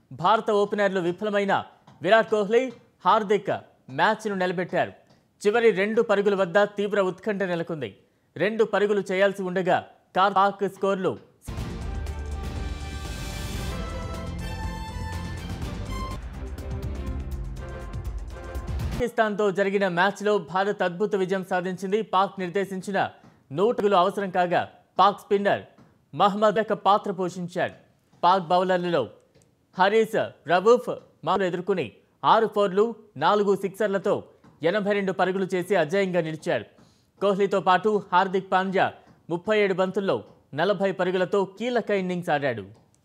భారత ఓపెనర్లు విఫలమైన విరాట్ కోహ్లీ హార్దిక్ మ్యాచ్ను నిలబెట్టారు చివరి రెండు పరుగుల వద్ద తీవ్ర ఉత్కంఠ నెలకొంది రెండు పరుగులు చేయాల్సి ఉండగా కార్ పాక్ స్కోర్లు పాకిస్తాన్తో జరిగిన మ్యాచ్లో భారత్ అద్భుత విజయం సాధించింది పాక్ నిర్దేశించిన నూటగులు అవసరం కాగా పాక్ స్పిన్నర్ మహమ్మద్ యొక్క పాత్ర పోషించాడు పాక్ బౌలర్లలో హరీస్ రవూఫ్ మాలు ఎదుర్కొని ఆరు ఫోర్లు నాలుగు సిక్సర్లతో ఎనభై రెండు పరుగులు చేసి అజేయంగా నిలిచాడు కోహ్లీతో పాటు హార్దిక్ పాండ్యా ముప్పై ఏడు బంతుల్లో నలభై పరుగులతో కీలక ఇన్నింగ్స్ ఆడాడు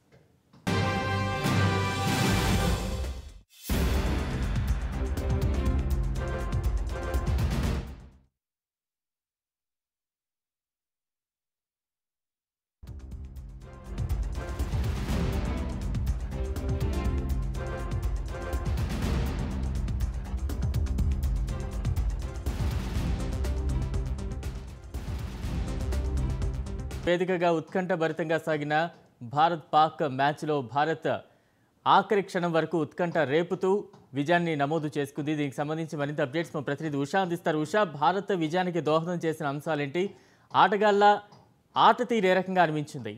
వేదికగా ఉత్కంఠభరితంగా సాగిన భారత్ పాక్ మ్యాచ్లో భారత్ ఆఖరి క్షణం వరకు ఉత్కంఠ రేపుతూ విజయాన్ని నమోదు చేసుకుంది దీనికి సంబంధించి మరింత అప్డేట్స్ మా ప్రతినిధి ఉషా అందిస్తారు ఉషా భారత్ విజయానికి దోహదం చేసిన అంశాలేంటి ఆటగాళ్ల ఆట తీరు ఏ రకంగా అనిపించింది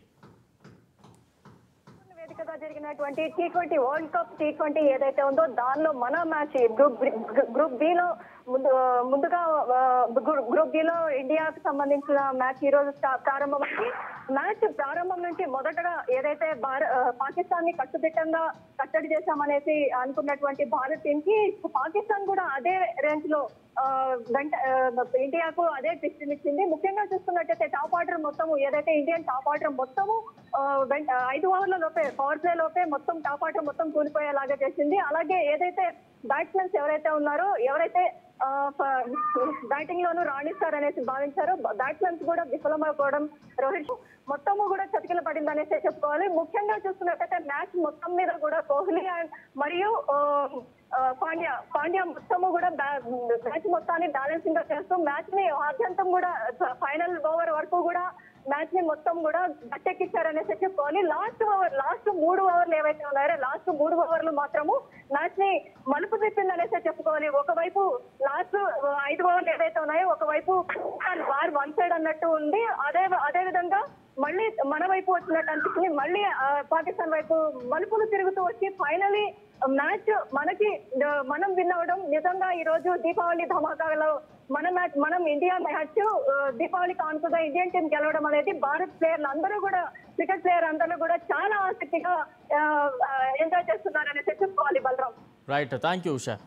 వేదికగా జరిగినటువంటి T twenty world cup T twenty ఏదైతే ఉందో దానిలో మన మ్యాచ్ గ్రూప్ గ్రూప్ బి లో ముందు ముందుగా ఆ, గ్రూ- గ్రూప్ బి లో ఇండియాకు సంబంధించిన మ్యాచ్ ఈ రోజు స్టా- ప్రారంభమైంది మ్యాచ్ ప్రారంభం నుంచి మొదటగా ఏదైతే భార ఆ, పాకిస్తాన్ ని కట్టుదిట్టంగా కట్టడి చేశామనేసి అనుకున్నటువంటి భారత్ టీం కి పాకిస్తాన్ కూడా అదే రేంజ్ లో ఆ, వెంట ఆ, ఇండియాకు అదే ట్విస్ట్ ఇచ్చింది ముఖ్యంగా చూస్తున్నట్టయితే టాప్ ఆర్డర్ మొత్తము ఏదైతే ఇండియన్ టాప్ ఆర్డర్ మొత్తము ఆ, వెంట ఆ, ఐదు ఓవర్ల లోపే పవర్ ప్లే లోపే మొత్తం టాప్ ఆర్డర్ మొత్తం కూలిపోయేలాగా చేసింది అలాగే ఏదైతే బ్యాట్స్మెన్స్ ఎవరైతే ఉన్నారో ఎవరైతే బ్యాటింగ్ లోనూ రాణిస్తారనేసి భావించారు బ్యాట్స్మెన్స్ కూడా విఫలమైపోవడం రోహిత్ మొత్తము కూడా చతికిల పడింది అనేసి చెప్పుకోవాలి ముఖ్యంగా చూస్తున్నట్టయితే మ్యాచ్ మొత్తం మీద కూడా కోహ్లీ అండ్ మరియు ఆ, ఆ, పాండ్యా పాండ్యా మొత్తము కూడా మ్యాచ్ మొత్తాన్ని బ్యాలెన్సింగ్ గా చేస్తూ మ్యాచ్ ని ఆద్యంతం కూడా ఫైనల్ ఓవర్ వరకు కూడా మ్యాచ్ ని మొత్తం కూడా గట్టెక్కిచ్చారనేసి చెప్పుకోవాలి లాస్ట్ ఓవర్ లాస్ట్ మూడు ఓవర్లు ఏవైతే ఉన్నాయో లాస్ట్ మూడు ఓవర్లు మాత్రము మ్యాచ్ ని మలుపు తిప్పిందనేసి చెప్పుకోవాలి ఒకవైపు లాస్ట్ ఐదు ఓవర్లు ఏవైతే ఉన్నాయో ఒకవైపు వార్ వన్ సైడ్ అన్నట్టు ఉంది అదే అదే విధంగా మళ్ళీ మన వైపు వచ్చినట్టు అనిపిస్తుంది మళ్ళీ ఆ, పాకిస్తాన్ వైపు మలుపులు తిరుగుతూ వచ్చి ఫైనలీ మ్యాచ్ మనకి ఆ, మనం విన్ అవడం నిజంగా ఈ రోజు దీపావళి ధమాకాలో మన మ్యాచ్ మనం ఇండియా మ్యాచ్ ఆ, దీపావళి కానుకగా ఇండియన్ టీం గెలవడం అనేది భారత్ ప్లేయర్లు అందరూ కూడా క్రికెట్ ప్లేయర్ అందరూ కూడా చాలా ఆసక్తిగా ఎంజాయ్ చేస్తున్నారని చెప్పుకోవాలి Balaram right thank you Usha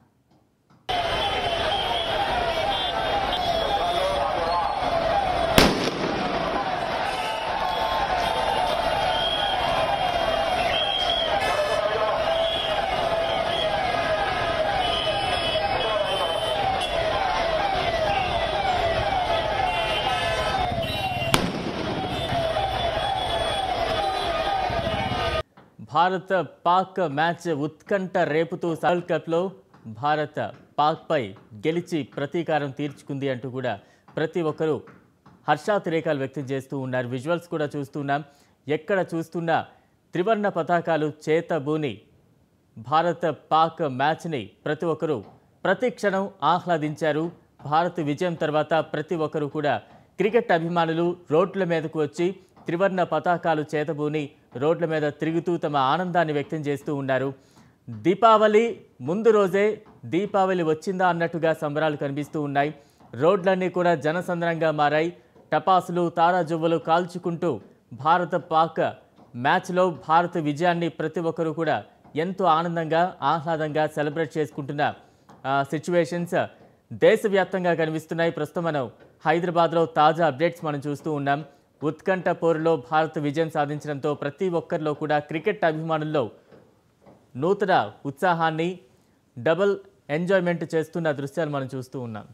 Bharat Pak match ఉత్కంఠ రేపుతూ వరల్డ్ కప్లో భారత్ పాక్పై గెలిచి ప్రతీకారం తీర్చుకుంది అంటూ కూడా ప్రతి ఒక్కరూ హర్షాతిరేకాలు వ్యక్తం చేస్తూ ఉన్నారు విజువల్స్ కూడా చూస్తున్నాం ఎక్కడ చూస్తున్నా త్రివర్ణ పతాకాలు చేతబూని భారత్ పాక్ మ్యాచ్ని ప్రతి ఒక్కరూ ప్రతి క్షణం ఆహ్లాదించారు భారత్ విజయం తర్వాత ప్రతి ఒక్కరూ కూడా క్రికెట్ అభిమానులు రోడ్ల మీదకు వచ్చి త్రివర్ణ పతాకాలు చేతబూని రోడ్ల మీద తిరుగుతూ తమ ఆనందాన్ని వ్యక్తం చేస్తూ ఉన్నారు దీపావళి ముందు రోజే దీపావళి వచ్చిందా అన్నట్టుగా సంబరాలు కనిపిస్తూ ఉన్నాయి రోడ్లన్నీ కూడా జనసంద్రంగా మారాయి టపాసులు తారాజువ్వలు కాల్చుకుంటూ భారత పాక్ మ్యాచ్లో భారత విజయాన్ని ప్రతి ఒక్కరూ కూడా ఎంతో ఆనందంగా ఆహ్లాదంగా సెలబ్రేట్ చేసుకుంటున్న సిచ్యువేషన్స్ దేశవ్యాప్తంగా కనిపిస్తున్నాయి ప్రస్తుతం మనం హైదరాబాద్లో తాజా అప్డేట్స్ మనం చూస్తూ ఉన్నాం ఉత్కంఠ పోరులో భారత్ విజయం సాధించడంతో ప్రతి ఒక్కరిలో కూడా క్రికెట్ అభిమానుల్లో నూతన ఉత్సాహాన్ని డబుల్ ఎంజాయ్మెంట్ చేస్తున్న దృశ్యాలు మనం చూస్తూ ఉన్నాం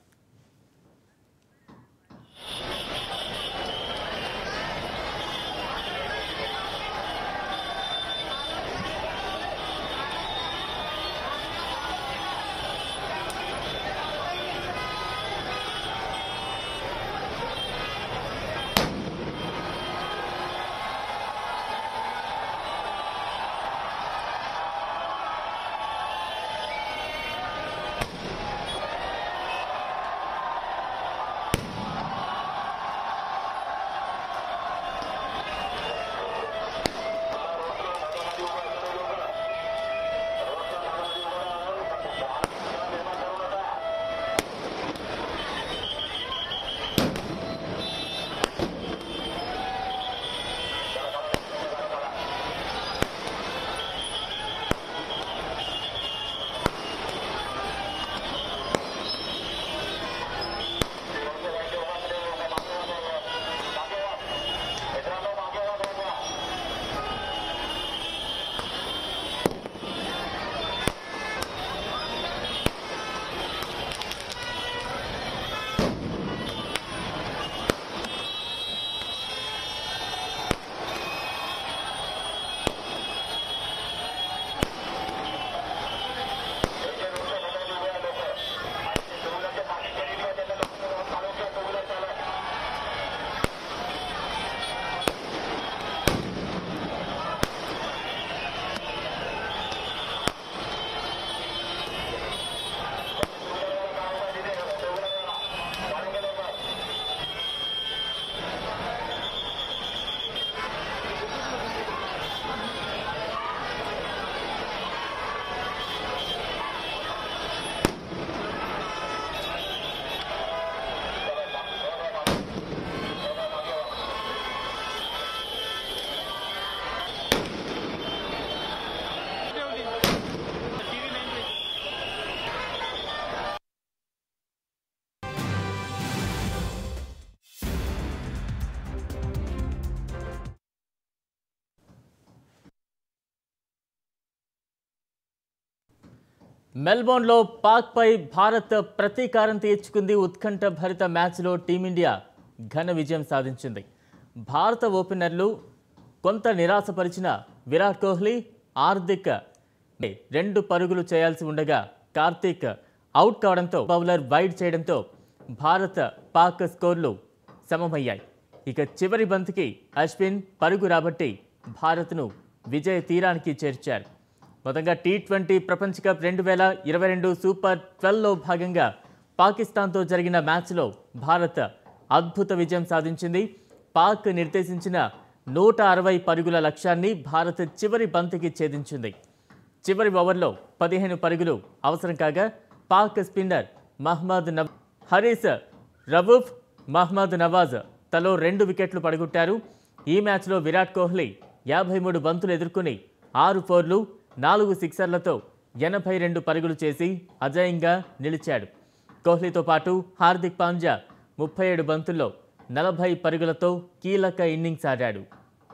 మెల్బోర్న్లో పాక్పై భారత్ ప్రతీకారం తీర్చుకుంది ఉత్కంఠ భరిత మ్యాచ్లో టీమిండియా ఘన విజయం సాధించింది భారత ఓపెనర్లు కొంత నిరాశపరిచిన విరాట్ కోహ్లీ హార్దిక్ రెండు పరుగులు చేయాల్సి ఉండగా కార్తీక్ అవుట్ కావడంతో బౌలర్ వైడ్ చేయడంతో భారత్ పాక్ స్కోర్లు సమమయ్యాయి ఇక చివరి బంతికి అశ్విన్ పరుగు రాబట్టి భారత్ను విజయ తీరానికి చేర్చారు మొత్తంగా టీ ట్వంటీ ప్రపంచ కప్ రెండు వేల ఇరవై రెండు సూపర్ ట్వెల్వ్లో భాగంగా పాకిస్తాన్తో జరిగిన మ్యాచ్లో భారత్ అద్భుత విజయం సాధించింది పాక్ నిర్దేశించిన నూట అరవై పరుగుల లక్ష్యాన్ని భారత్ చివరి బంతికి ఛేదించింది చివరి ఓవర్లో పదిహేను పరుగులు అవసరం కాగా పాక్ స్పిన్నర్ మహ్మద్ నవ్ హరీస్ రవూఫ్ మహ్మద్ నవాజ్ తలో రెండు వికెట్లు పడగొట్టారు ఈ మ్యాచ్లో విరాట్ కోహ్లీ యాభై మూడు బంతులు ఎదుర్కొని ఆరు ఫోర్లు నాలుగు సిక్సర్లతో ఎనభై రెండు పరుగులు చేసి అజయంగా నిలిచాడు కోహ్లీతో పాటు హార్దిక్ పాండ్యా ముప్పై ఏడు బంతుల్లో నలభై పరుగులతో కీలక ఇన్నింగ్స్ ఆడాడు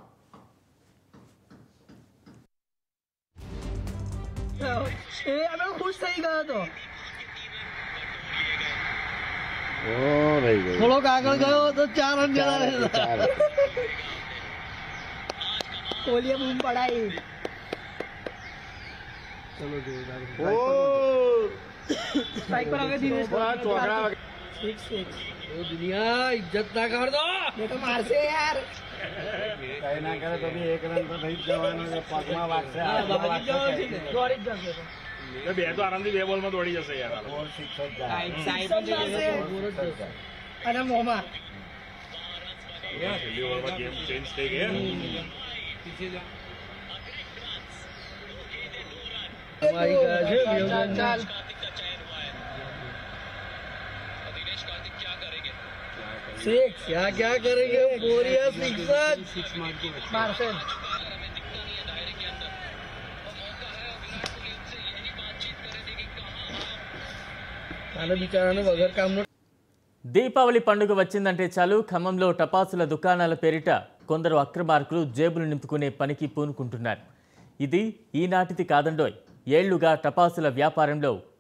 ए हमें खुश सही गया तो ओ रही गई થોડોક આગળ ગયો તો ચાર રન જતા રહેતા ચાર. કોહલીએ બૂમ પડાઈ ओ સ્ટ્રાઇક પર હવે ધીરે થોડા ચોકડા સિક્સ સિક્સ એ દુનિયા ઇજ્જત ના કર દો એ તો મારશે યાર કઈ ના કરે તો બી એક રન તો થઈ જ જવાનો છે પગમાં વાગશે હા, હાથમાં ભાગી વાગશે, જવાનો છે catch ને. દોડી જ જશે તો. તો બે તો આરામથી બે બોલમાં દોડી જશે યાર આ લોકો. ફોર સિક્સ જ જાય Six જ જશે. અને મોંમાં છેલ્લી ઓવરમાં ગેમ ચેન્જ થઈ ગઈ હે. ચાલ, ચાલ. सिक्स क्या क्या करेंगे बोरिया सिक्स मारसे આને બિચારાને વગર કામનો దీపావళి పండుగ వచ్చిందంటే చాలు ఖమ్మంలో టపాసుల దుకాణాల పేరిట కొందరు అక్రమార్కులు జేబులు నింపుకునే పనికి పూనుకుంటున్నారు ఇది ఈనాటిది కాదండోయ్ ఏళ్లుగా టపాసుల వ్యాపారంలో